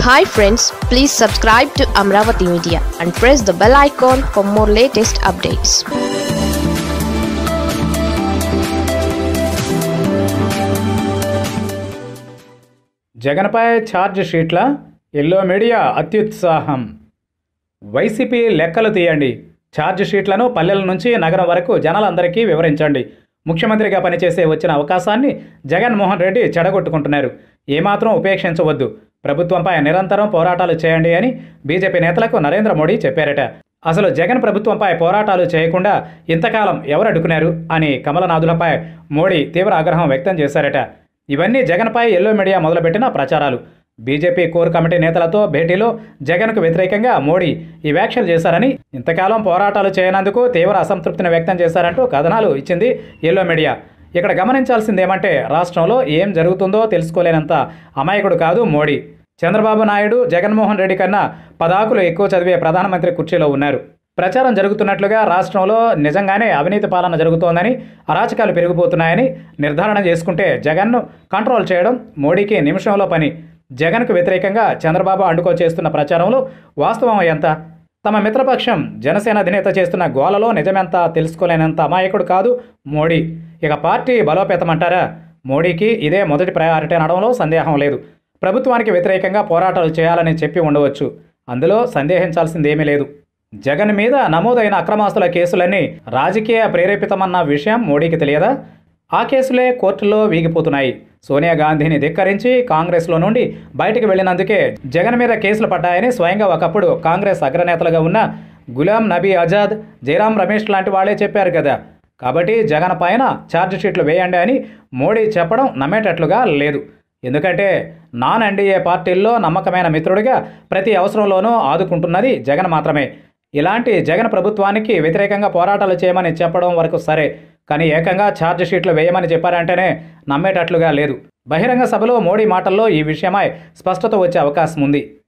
hi friends please subscribe to Amaravati media and press the bell icon for more latest updates జగన్పై charge షీట్ల yellow media అత్యుత్సాహం వైసీపీ లెక్కలు తీయండి charge షీట్లను పల్లెల నుంచి నగరం వరకు జనాలందరికీ వివరించండి ముఖ్యమంత్రిగా పనిచేసే వచ్చిన అవకాశాన్ని జగన్మోహన్ రెడ్డి చెడగొట్టుకుంటున్నారు ఏమాత్రం ఉపేక్షించవద్దు ప్రభుత్వంపై నిరంతరం పోరాటాలు చేయండి అని బీజేపీ నేతలకు నరేంద్ర మోడీ చెప్పారట అసలు జగన్ ప్రభుత్వంపై పోరాటాలు చేయకుండా ఇంతకాలం ఎవరు అడ్డుకున్నారు అని కమలనాథులపై మోడీ తీవ్ర ఆగ్రహం వ్యక్తం చేశారట ఇవన్నీ జగన్పై ఎల్లో మీడియా మొదలుపెట్టిన ప్రచారాలు బీజేపీ కోర్ కమిటీ నేతలతో భేటీలో జగన్కు వ్యతిరేకంగా మోడీ ఈ వ్యాఖ్యలు చేశారని ఇంతకాలం పోరాటాలు చేయనందుకు తీవ్ర అసంతృప్తిని వ్యక్తం చేశారంటూ కథనాలు ఇచ్చింది ఎల్లో మీడియా ఇక్కడ గమనించాల్సింది ఏమంటే రాష్ట్రంలో ఏం జరుగుతుందో తెలుసుకోలేనంత అమాయకుడు కాదు మోడీ చంద్రబాబు నాయుడు జగన్మోహన్ రెడ్డి కన్నా పదాకులు ఎక్కువ చదివే ప్రధానమంత్రి కుర్చీలో ఉన్నారు ప్రచారం జరుగుతున్నట్లుగా రాష్ట్రంలో నిజంగానే అవినీతి పాలన జరుగుతోందని అరాచకాలు పెరిగిపోతున్నాయని నిర్ధారణ చేసుకుంటే జగన్ను కంట్రోల్ చేయడం మోడీకి నిమిషంలో పని జగన్కు వ్యతిరేకంగా చంద్రబాబు అండుకో చేస్తున్న ప్రచారంలో వాస్తవం ఎంత తమ మిత్రపక్షం జనసేన అధినేత చేస్తున్న గోలలో నిజమెంత తెలుసుకోలేనంత అమాయకుడు కాదు మోడీ ఇక పార్టీ బలోపేతమంటారా మోడీకి ఇదే మొదటి ప్రయారిటీ అనడంలో సందేహం లేదు ప్రభుత్వానికి వ్యతిరేకంగా పోరాటాలు చేయాలని చెప్పి ఉండవచ్చు అందులో సందేహించాల్సింది ఏమీ లేదు జగన్ మీద నమోదైన అక్రమాస్తుల కేసులన్నీ రాజకీయ ప్రేరేపితమన్న విషయం మోడీకి తెలియదా ఆ కేసులే కోర్టులో వీగిపోతున్నాయి సోనియా గాంధీని ధిక్కరించి కాంగ్రెస్లో నుండి బయటికి వెళ్ళినందుకే జగన్ మీద కేసులు పడ్డాయని స్వయంగా ఒకప్పుడు కాంగ్రెస్ అగ్రనేతలుగా ఉన్న గులాం నబీ ఆజాద్ జయరాం రమేష్ లాంటి వాళ్ళే చెప్పారు కదా కాబట్టి జగన్ పైన ఛార్జ్ షీట్లు వేయండి అని మోడీ చెప్పడం నమ్మేటట్లుగా లేదు ఎందుకంటే నాన్ ఎన్డీఏ పార్టీల్లో నమ్మకమైన మిత్రుడిగా ప్రతి అవసరంలోనూ ఆదుకుంటున్నది జగన్ మాత్రమే ఇలాంటి జగన్ ప్రభుత్వానికి వ్యతిరేకంగా పోరాటాలు చేయమని చెప్పడం వరకు సరే కానీ ఏకంగా ఛార్జ్ షీట్లు వేయమని చెప్పారంటేనే నమ్మేటట్లుగా లేదు బహిరంగ సభలో మోడీ మాటల్లో ఈ విషయమై స్పష్టత వచ్చే అవకాశం ఉంది